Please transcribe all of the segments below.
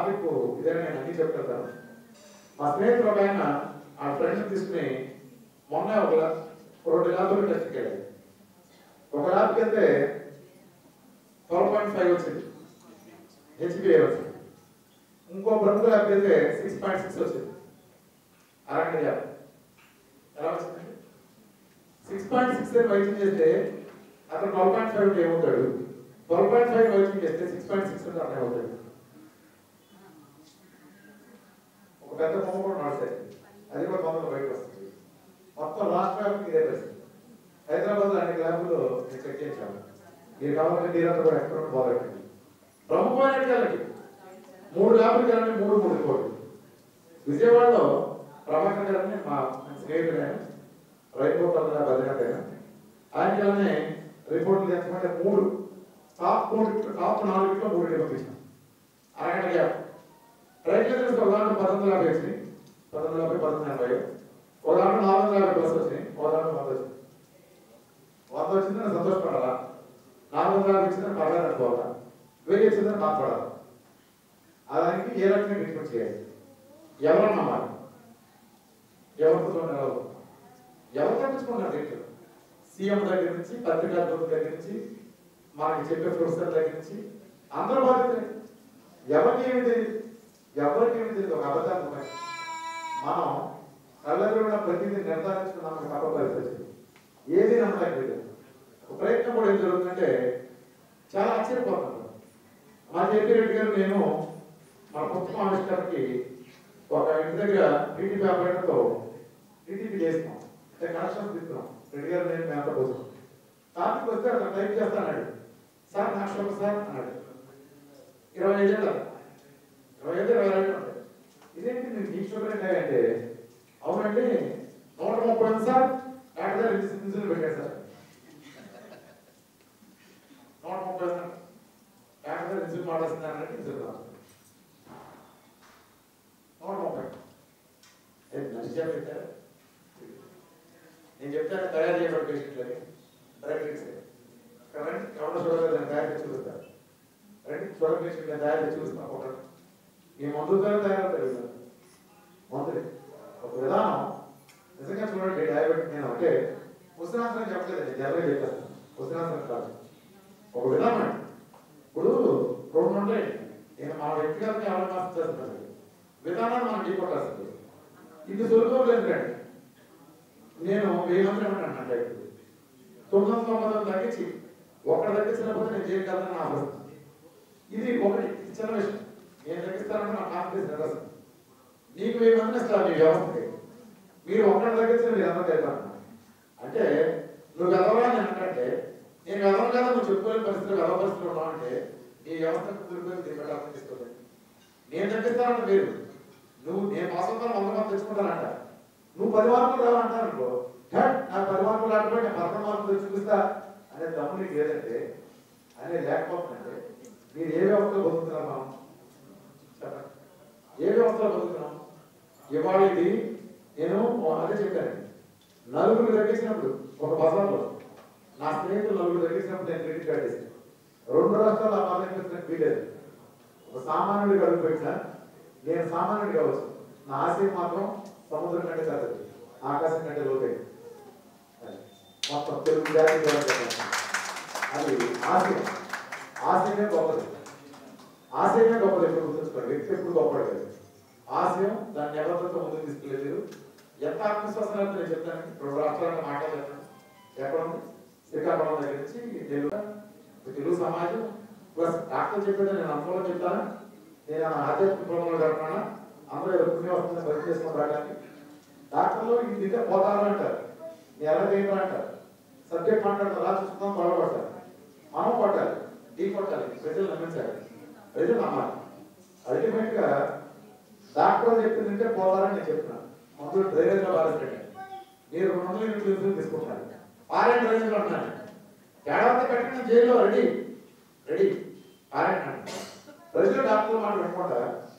Topic ఇదే నేను అన్ని చెప్తాను మా స్నేహితుడు ఒక ఆయన ఆ ఫ్రెండ్ తీసుకుని మొన్న ఒక లా- రెండు ల్యాబ్లు టెస్ట్కి వెళ్ళాడు ఒక ల్యాబ్కి వెళ్తే ట్వెల్వ్ పాయింట్ ఫైవ్ వచ్చింది హెచ్బిఏ వచ్చింది ఇంకో బ్రహ్మ ల్యాబ్కి వెళ్తే సిక్స్ పాయింట్ సిక్స్ వచ్చింది అరగంట గ్యాప్ ఎలా వచ్చిందండి సిక్స్ పాయింట్ సిక్స్ అని వైద్యం చేస్తే అతను ట్వెల్వ్ పాయింట్ ఫైవ్ ఏమవుతాడు ట్వెల్వ్ పాయింట్ ఫైవ్ వైద్యం చేస్తే సిక్స్ పాయింట్ సిక్స్ అంటే అర్థం అవుతాడు ఒక పెద్ద బొమ్మ కూడా నడుస్తాయి అది కూడా తొందరగా బయటకు వస్తుంది మొత్తం లాస్ట్ ల్యాబ్కి ఇదే పరిస్థితి హైదరాబాద్ అన్ని ల్యాబ్లో నేను చెక్ చేయించాను మీరు కావాలంటే మీరంతా కూడా ఎక్కడ పోదండి ప్రముఖమైన వెళ్ళండి మూడు ల్యాబ్లకు వెళ్ళండి మూడు మూడు కోట్లు విజయవాడలో ప్రభాకర్ గారిని మా స్నేహితుడు ఆయన రైతు తరగతి బద్రీనాథ్ ఆయన ఆయనకి అలానే రిపోర్ట్లు తెచ్చమంటే మూడు టాప్ మూడు టాప్ నాలుగులో మూడు పంపించాం అరగంట గ్యాప్ రైతు తెలిసి ఒక దాంట్లో పదకొండు యాభై వచ్చినాయి పదకొండు యాభై పదకొండు యాభై ఒక దాంట్లో నాలుగు వందల యాభై ప్లస్ వచ్చినాయి ఒక దాంట్లో వంద వచ్చింది వంద వచ్చిందని సంతోషపడాలా నాలుగు వందల యాభై వచ్చిందని పర్లేదు అనుకోవాలా వెయ్యి వచ్చిందని బాధపడాలి దానికి ఏ రకంగా ట్రీట్మెంట్ చేయాలి ఎవరు నమ్మాలి ఎవరితో నిలవదు ఎవరు తప్పించుకున్నారు దీంట్లో సీఎం దగ్గర నుంచి పత్రికా ప్రముఖుల దగ్గర నుంచి మనకి చెప్పే ప్రొఫెసర్ దగ్గర నుంచి అందరూ బాధ్యత ఎవరికి ఏమి తెలియదు ఎవరికి ఏమి తెలియదు ఒక అబద్ధాలు ఉన్నాయి మనం కళ్ళలో ఉన్న ప్రతిదీ నిర్ధారించుకున్నాం తప్ప పరిస్థితి ఏది నమ్మడానికి లేదు ఒక ప్రయత్నం కూడా ఏం జరుగుతుందంటే చాలా ఆశ్చర్యపోతున్నాం మా జేపీ రెడ్డి గారు నేను మన పుస్తకం ఆవిష్కరణకి ఒక ఇంటి దగ్గర టీటీపీ ఆపరేటర్తో టీటీపీ చేస్తున్నాం అంటే కనెక్షన్ తీసుకున్నాం రెడ్డి గారు నేను మేత కోసం టాపిక్ వస్తే అక్కడ టైప్ చేస్తా అన్నాడు సార్ నాకు షుగర్ సార్ అన్నాడు ఇరవై ఐదు ఏళ్ళ ఇరవై ఐదు ఇరవై ఐదు ఉంటాయి ఇదేంటి నేను నీకు షుగర్ ఏంటి అంటే అవునండి నూట ముప్పై ఉంది సార్ డాక్టర్ గారు ఇంజక్షన్ ఇంజక్షన్ పెట్టాడు సార్ నూట ముప్పై ఉంది డాక్టర్ గారు ఇంజక్షన్ మాట్లాడుతున్నారంటే ఇంజక్షన్ నూట ముప్పై ఏం మంచిగా పెట్టారు నేను చెప్తాను తయారు చేయబడి పేషెంట్లని డైరెక్ట్ కరెంట్ కవర్ షుగర్ దాన్ని తయారు చేసి చూపిస్తారు రండి షుగర్ పేషెంట్ నేను తయారు చేసి చూపిస్తాను ఒకటి ఈ మందు ద్వారా తయారవుతారు మందులు ఒక విధానం నిజంగా చూడండి డయాబెటిక్ నేను అంటే ఉసిరాసనం చెప్పలేదు జనరల్గా చెప్పాను ఉసిరాసనం కాదు ఒక విధానం అండి ఇప్పుడు రెండు ఉంటాయి నేను మా వ్యక్తిగతంగా ఎవరి మాసం చేస్తున్నాను విధానాన్ని మనం ఢీకొట్టాల్సింది ఇది సులభం లేదు రండి నేను వెయ్యి మంది ఏమంటాను అంటే తొమ్మిది వందల తొంభై తొమ్మిది తగ్గించి ఒకటి తగ్గించినప్పుడు నేను చేయగలను నా అవసరం ఇది ఒకటి ఇది చిన్న విషయం నేను తగ్గిస్తానంటే నా కాన్ఫిడెన్స్ నిరసన నీకు వెయ్యి మందిని ఇస్తాను నీ వ్యవస్థకి మీరు ఒక్కటి తగ్గించిన మీరు అందరూ చేద్దాం అంటే నువ్వు వెదవరా అని అంటే నేను వెదవ కదా నువ్వు చెప్పుకోలేని పరిస్థితులు వెదవ పరిస్థితులు ఉన్నావు అంటే నీ వ్యవస్థకు కుదిరిపోయి దీని మీద అర్థం తీసుకోలేదు నేను తగ్గిస్తానంటే మీరు నువ్వు నేను పాసంతో వంద మంది తెచ్చుకుంటానంట నువ్వు పది మార్కులు రావంటాను అనుకో "థట్, నాకు పది మార్కులు రాకపోయి నేను పదకొండు మార్కులు తెచ్చి చూపిస్తా అనే దమ్ము నీకు లేదంటే అనే లేకపోతుందంటే మీరు ఏ వ్యవస్థలో బతుకుతున్నారు మనం చెప్పండి ఏ వ్యవస్థలో బతుకుతున్నాం ఇవాళ ఇది నేను అదే చెప్పాను నలుగురు తగ్గించినప్పుడు ఒక బజార్లో నా స్నేహితులు నలుగురు తగ్గించినప్పుడు నేను క్రెడిట్ కార్డ్ చేశాను రెండు రాష్ట్రాలు ఆ బాధ అనిపించడానికి వీలేదు ఒక సామాన్యుడిగా అడుగు పెట్టినా నేను సామాన్యుడు కావచ్చు నా ఆశయం మాత్రం సముద్రం కంటే పెద్దది ఆకాశం కంటే లోతైంది అది. మొత్తం తెలుగు జాతి దేవత అది ఆశయం ఆశయమే గొప్పది ఆశయమే గొప్పది ఎప్పుడు గుర్తుంచుకోండి వ్యక్తి ఎప్పుడు గొప్పది కాదు ఆశయం దాన్ని ఎవరితో ముందుకు తీసుకెళ్ళలేదు ఎంత ఆత్మవిశ్వాసం లేకపోతే నేను చెప్తాను రెండు రాష్ట్రాలను మాట్లాడలేను ఎక్కడ ఉంది శ్రీకాకుళం దగ్గర నుంచి తెలుగు తెలుగు సమాజం ప్లస్ డాక్టర్ చెప్పేది నేను అనుభవం చెప్తాను నేను ఆ ఆధ్యాత్మిక ప్రమాణాలు కడుతున్నాను అందరూ ఏదో పుణ్యం వస్తుందని బయట చేసుకొని రావడానికి డాక్టర్లు ఇది తింటే పోతారు అంటారు నేను ఎలా చేయాలి అంటారు సబ్జెక్ట్ మాట్లాడతారు అలా చూసుకుందాం గొడవ పడతారు మనం కొట్టాలి ఢీ కొట్టాలి ప్రజలు నమ్మించాలి ప్రజలు నమ్మాలి అల్టిమేట్ గా డాక్టర్ చెప్పింది తింటే పోతారని నేను చెప్తున్నాను మందులు డ్రైనేజ్ లో పారేస్తాడు మీరు రెండు వందల యూనిట్లు ఇన్సూరెన్స్ తీసుకుంటున్నారు పారే డ్రైనేజ్ లో అంటున్నాను తేడా పెట్టండి జైల్లో రెడీ రెడీ పారే ప్రజలు డాక్టర్ మాట వినకుండా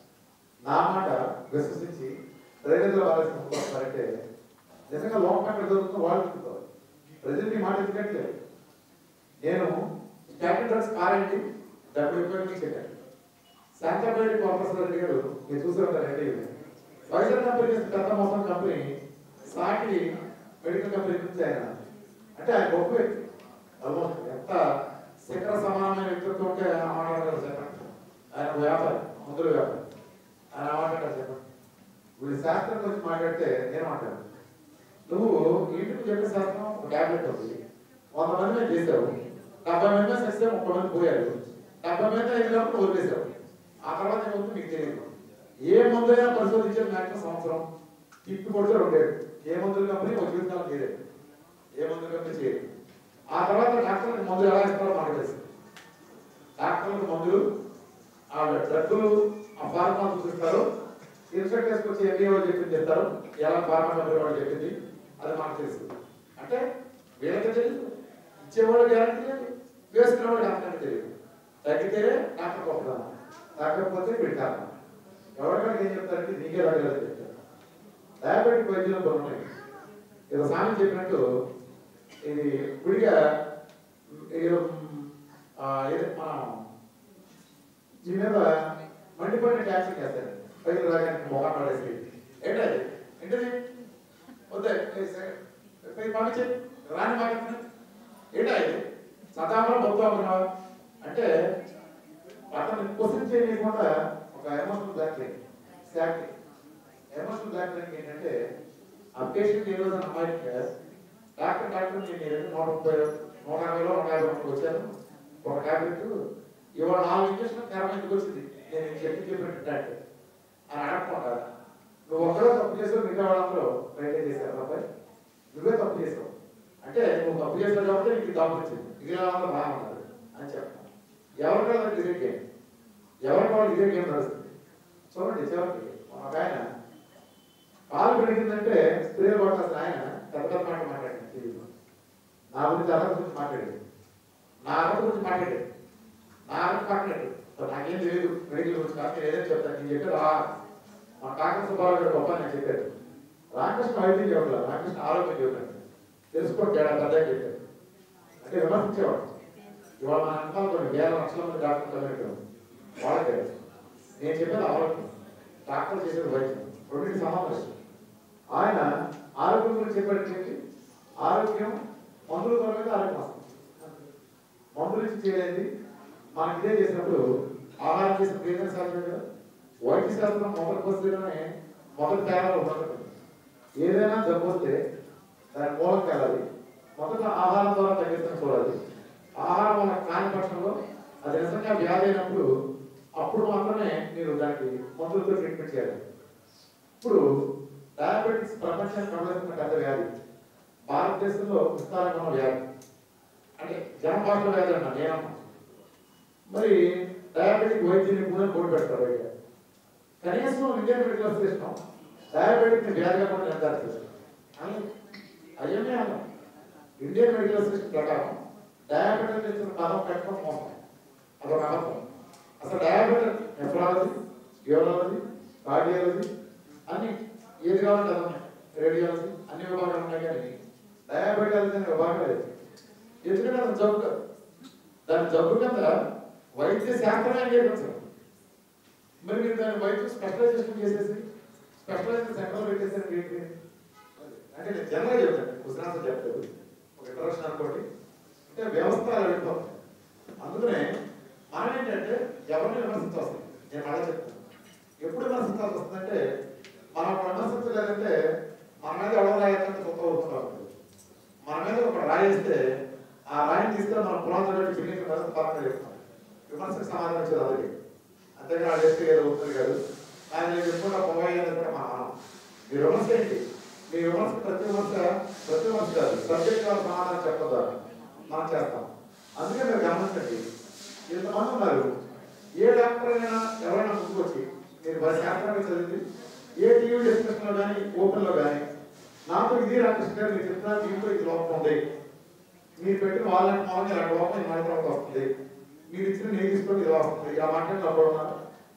నా మాట విశ్వసించి డ్రైనేజ్ లో పారేసుకుంటారంటే నిజంగా లోపం ఎక్కడ జరుగుతుందో వాళ్ళు చెప్తారు ప్రజలు మీ మాట ఎందుకంటే నేను స్టాండర్డ్ డ్రగ్స్ పారేయండి డబ్బులు ఎక్కువ చెప్పాను శాంతపేట కోపరేశ్వర రెడ్డి గారు మీరు చూసారండి వైజాగ్ కంపెనీ చేసిన పెద్ద మొత్తం కంపెనీ సాటి మెడికల్ కంపెనీ నుంచి ఆయన అంటే ఆయన గొప్ప వ్యక్తి ఆల్మోస్ట్ ఎంత శిఖర సమానమైన వ్యక్తిత్వం ఉంటే ఆయన మాట్లాడగలరు చెప్పండి ఆయన వ్యాపారి మందుల వ్యాపారి ఆయన మాట్లాడారు చెప్పండి వీళ్ళు శాస్త్రం గురించి మాట్లాడితే నేను మాట్లాడు నువ్వు ఇంటికి చెప్పే శాస్త్రం ఒక ట్యాబ్లెట్ ఉంది వంద మంది మీద చేసావు డెబ్బై మంది మీద చేస్తే ముప్పై మంది పోయారు డెబ్బై మంది అయినప్పుడు వదిలేసావు ఆ తర్వాత ఏమవుతుందో మీకు తెలియదు ఏ మందైనా పరిశోధించారు మ్యాక్సిమం సంవత్సరం తిప్పి కొడితే రెండేడు ఏ మందుల కంపెనీ ఒక జీవితాలు చేయలేదు ఏ మందుల కంపెనీ చేయలేదు ఆ తర్వాత డాక్టర్లకు మందులు ఎలా ఇస్తారో మనకు తెలుసు డాక్టర్లకు మందులు ఆ డ్రగ్గులు ఆ ఫార్మా చూపిస్తారు ఇన్స్పెక్ట్ చేసుకొచ్చి ఎంబీ వాళ్ళు చెప్పింది చెప్తారు ఎలా ఫార్మా కంపెనీ వాళ్ళు చెప్పింది అది మనకు తెలుసు అంటే వీళ్ళకి తెలియదు ఇచ్చేవాడు గ్యారంటీ లేదు వేసుకునేవాడు గ్యారంటీ తెలియదు తగ్గితే డాక్టర్ గొప్పదనం తగ్గకపోతే వీడి కారణం ఎవరికైనా ఏం చెప్తారంటే నీకే రాగలదు చెప్తారు డయాబెటిక్ వైద్యులు కొన్ని ఉన్నాయి ఏదో స్వామి చెప్పినట్టు ఇది గుడిగా ఏదో ఆ, ఏదో మన దీని మీద మండిపడిన ట్యాక్సింగ్ చేస్తారు పైకి రాగానే మొహం పడేసి ఏంటది ఏంటది వద్దే పంపించే రాని మాట ఏంటా ఇది సతామరం బొత్తామరా అంటే అతను క్వశ్చన్ చేయకుండా ఒక emotional block shock emotional block ఏంటంటే ఆ పేషెంట్ ఏ రోజు అమ్మాయికి డాక్టర్ డాక్టర్ నేను ఈ రెండు నూట ముప్పై నూట యాభైలో నూట యాభై రూపాయలు వచ్చాను ఒక టాబ్లెట్ ఇవాళ నాలుగు ఇంజక్షన్ కరం ఎందుకు వచ్చింది నేను నీకు చెప్పి చెప్పినట్టు డాక్టర్ అని అడగకుండా నువ్వు ఒక్కడో తప్పు చేసావు మిగతా వాళ్ళందరూ రైతే చేశారు అబ్బాయి నువ్వే తప్పు చేసావు అంటే నువ్వు తప్పు చేసావు కాబట్టి నీకు ఈ తప్పు వచ్చింది మిగిలిన వాళ్ళందరూ బాగున్నారు అని చెప్తాను ఎవరికైనా ఇదే గేమ్ ఎవరికి వాళ్ళు ఇదే గేమ్ నడుస్తుంది చూడండి చివరికి ఒక ఆయన కాలు పెరిగిందంటే స్ప్రే కొట్టాల్సిన ఆయన పెద్ద పెద్ద మాట మాట్లాడింది టీవీలో నా గురించి అర్హత గురించి మాట్లాడేది నా అర్హత గురించి మాట్లాడేది నా అర్హత మాట్లాడేది సో నాకేం తెలియదు మెడికల్ గురించి కాదు నేను ఏదైనా చెప్తాను నేను చెప్పేది రా మా కాకర సుబ్బారావు గారు గొప్ప నేను చెప్పాడు రామకృష్ణ వైద్యం చెప్పలేదు రామకృష్ణ ఆరోగ్యం చెప్పాడు తెలుసుకోండి తేడా పెద్ద చెప్పాడు అంటే విమర్శించేవాడు ఇవాళ మన అంకాలు కొన్ని వేల లక్షల మంది డాక్టర్ చదివినట్టు వాళ్ళకే నేను చెప్పేది ఆరోగ్యం డాక్టర్ చేసేది వైద్యం రెండింటి సంబంధం ఆయన ఆరోగ్యం గురించి చెప్పాడు చెప్పి ఆరోగ్యం మందుల ద్వారా ఆరోగ్యం వస్తుంది మందులు ఇచ్చి చేయలేదు మనకి ఇదే చేసినప్పుడు ఆహారం చేసిన ప్రయోజనం సాధ్యం కదా వైద్య శాస్త్రం మొదటి వస్తేనే మొదటి తేడాలు ఉండదు ఏదైనా జబ్బు వస్తే దాని మూలం వెళ్ళాలి మొదట ఆహారం ద్వారా తగ్గించడం చూడాలి ఆహారం వల్ల కాని పక్షంలో అది నిజంగా వ్యాధి అయినప్పుడు అప్పుడు మాత్రమే మీరు దానికి మందులతో ట్రీట్మెంట్ చేయాలి ఇప్పుడు డయాబెటిక్స్ ప్రపంచానికి కనబడుతున్న పెద్ద వ్యాధి భారతదేశంలో విస్తారంగా ఉన్న వ్యాధి అంటే జనం భాషలో వ్యాధి అన్నా నేనన్నా మరి డయాబెటిక్ వైద్యుని కూడా బోర్డు పెడతారు బయట కనీసం ఇండియన్ మెడికల్ అసోసియేషన్ డయాబెటిక్ వ్యాధిగా కూడా నిర్ధారిస్తారు అని అయ్యమే అన్నాం ఇండియన్ మెడికల్ అసోసియేషన్ ప్రకారం డయాబెటిక్ ఇచ్చిన పదం పెట్టడం మోసం అదొక అబద్ధం అసలు డయాబెటిక్ నెఫ్రాలజీ యూరాలజీ కార్డియాలజీ అన్ని ఏది కావాలంటే అది ఉన్నాయి రేడియాలజీ అన్ని విభాగాలు ఉన్నాయి కానీ డయాబెటాలజీ అనే విభాగం లేదు ఎందుకంటే అది జబ్బు కాదు దాని జబ్బు కింద వైద్య శాస్త్రమే అంగీకరించారు మరి మీరు దాని వైద్య స్పెషలైజేషన్ చేసేసి స్పెషలైజేషన్ సెంటర్లో పెట్టేసారు ఏంటి అంటే నేను జనరల్ చెప్తాను కుసరాసం చెప్తాడు ఒక ఇంట్రడక్షన్ అనుకోండి అంటే వ్యవస్థ అలా వెళ్ళిపోతుంది అందుకనే మనం ఏంటంటే ఎవరిని విమర్శించాల్సి నేను మళ్ళీ చెప్తాను ఎప్పుడు విమర్శించాల్సి వస్తుందంటే మనం ఒక విమర్శించలేదంటే మన మీద ఎవరు రాయాలంటే సొంత అవుతున్నాం మన మీద ఒక రాయేస్తే ఆ రాయిని తీసుకొని మనం పునాదులు పెట్టి బిల్డింగ్ మీద పరంగా చెప్తాం విమర్శకు సమాధానం ఇచ్చేది అందరికీ అంతేగా అది చేస్తే ఏదో అవుతుంది కాదు కానీ నేను చెప్పుకుంటా పొగయ్య అనేది కూడా మన మనం మీ విమర్శ ఏంటి మీ విమర్శ ప్రతి విమర్శ ప్రతి విమర్శ కాదు సబ్జెక్ట్ వాళ్ళ సమాధానం చెప్పదా మనం చేస్తాం అందుకే మీరు గమనించండి ఇంతమంది ఉన్నారు ఏ డాక్టర్ అయినా ఎవరైనా ముందుకు వచ్చి మీరు మరి శాస్త్రంగా చదివింది ఏ టీవీ డిస్కషన్లో కానీ ఓపెన్లో కానీ నాతో ఇది రామకృష్ణ గారు మీరు చెప్తున్నారు దీంట్లో ఇది లోపం ఉంది మీరు పెట్టిన వాళ్ళని మూలంగా ఇలాంటి లోపం ఈ మాత్రం వస్తుంది మీరు ఇచ్చిన నేను తీసుకొని ఇలా వస్తుంది ఇలా మాట్లాడి అప్పుడు ఉన్నారు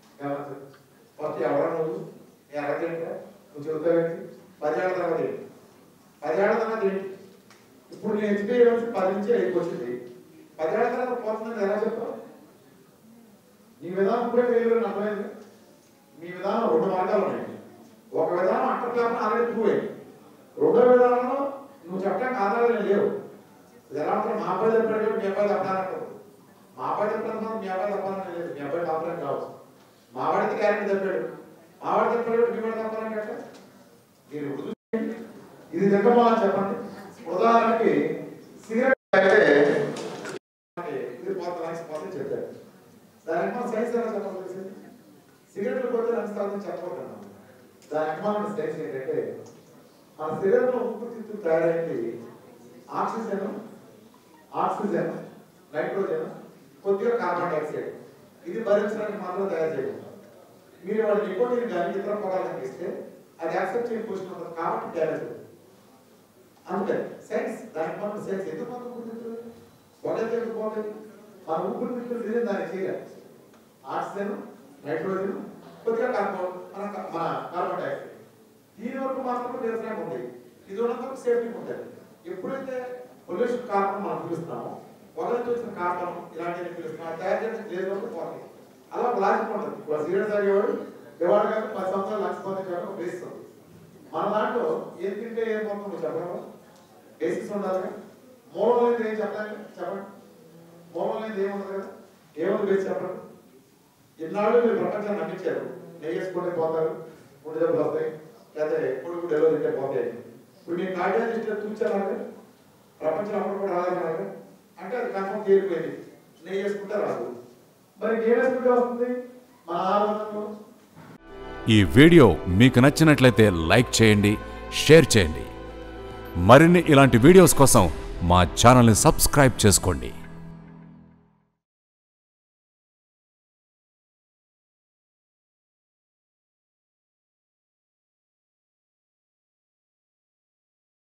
ఫస్ట్ ఎవరా నువ్వు నీ అర్హత ఏంటో నువ్వు చెబుతావేంటి పదేళ్ల తర్వాత ఏంటి పదేళ్ల తర్వాత ఏంటి ఇప్పుడు నేను ఎక్స్పీరియన్స్ పది నుంచి ఐదుకి వచ్చింది పదేళ్ల తర్వాత పోతుందని ఎలా చెప్తావు నీ విధానం ఇప్పుడే ఫెయిల్యూర్ అర్థమైంది మీ విధానం రెండు మార్గాలు ఉన్నాయి ఒక విధానం అంటర్ క్లాస్ ఆల్రెడీ ప్రూవ్ అయింది రెండో విధానంలో నువ్వు చెప్పడానికి ఆధారాలు లేవు ఇది ఎలా ఉంటుంది మా అబ్బాయి చెప్పాడు కాబట్టి మీ అబ్బాయి తప్పాలంటావు మా అబ్బాయి చెప్పడం మీ అబ్బాయి తప్పాలని లేదు మీ అబ్బాయి తప్పాలని కావచ్చు మా వాడికి గ్యారెంటీ చెప్పాడు మా వాడు చెప్పాడు కాబట్టి మీ వాడు తప్పాలని కట్ట మీరు రుజువు చేయండి. ఇది తింటమని చెప్పండి ఉదాహరణకి సిగరెట్ అయితే మనకి ఇది పోత లంగ్స్ పోతే చెప్పారు దాని అమ్మ సైన్స్ ఎలా చెప్పాలి తెలిసింది సిగరెట్లు పోతే లంగ్స్ తాగుతుంది చెప్పకూడదు దాని అమ్మ సైన్స్ ఏంటంటే మన శరీరంలో ఊపిరితిత్తులు తయారైంది ఆక్సిజన్ ఆక్సిజన్ నైట్రోజన్ కొద్దిగా కార్బన్ డైఆక్సైడ్ ఇది భరించడానికి మాత్రం తయారు చేయకుండా మీరు వాళ్ళు నికోటిన్ కానీ ఇతర పొగాలను ఇస్తే అది యాక్సెప్ట్ చేయని పొజిషన్ ఉంటుంది కాబట్టి డ్యామేజ్ అవుతుంది అంతే సైన్స్ దానికి మాత్రం సైన్స్ ఎందుకు మాత్రం ఊపిరితిత్తులు పొగైతే ఎందుకు పోతాయి మన ఊపిరితిత్తులు తినే దానికి చేయాలి ఆక్సిజన్ నైట్రోజన్ కొద్దిగా కార్బన్ మన మన కార్బన్ డైఆక్సైడ్ దీని వరకు మాత్రమే నిరసనగా ఉంది ఇది ఉన్నందుకు సేఫ్టీ ఉంటుంది ఎప్పుడైతే పొల్యూషన్ కారణం మనం పిలుస్తున్నామో పొగలతో వచ్చిన కారణం ఇలాంటివి పిలుస్తున్నాం తయారు చేయడానికి లేదు వరకు పోతాయి అలా ఒక లాజిక్ ఉంటుంది ఇప్పుడు సీరియస్ తాగేవాడు ఎవరు కాదు పది సంవత్సరాలు లక్ష పోతే కాదు వేస్తుంది మన దాంట్లో ఏం తింటే ఏం పోతుందో చెప్పగలవా బేసిక్స్ ఉండాలి మూలం అనేది ఏం చెప్పాలి చెప్పండి మూలం అనేది ఏముంది కదా ఏముంది బేసి చెప్పండి ఇన్నాళ్ళు మీరు ప్రపంచాన్ని నమ్మించారు నెయ్యి వేసుకుంటే పోతారు గుండె జబ్బులు వస్తాయి లేకపోతే కొడుకు డెలివరీ తింటే పోతాయి ఇప్పుడు మీరు కార్డియాలజిస్ట్ చూచారు ప్రపంచం అప్పుడు కూడా రాదన్నారు అంటే అది కన్ఫర్మ్ చేయకపోయింది నెయ్యి వేసుకుంటే రాదు మరి ఏం వేసుకుంటే వస్తుంది మన ఆరోగ్యంలో ఈ వీడియో మీకు నచ్చినట్లయితే లైక్ చేయండి షేర్ చేయండి మరిన్ని ఇలాంటి వీడియోస్ కోసం మా ఛానల్ని సబ్స్క్రైబ్ చేసుకోండి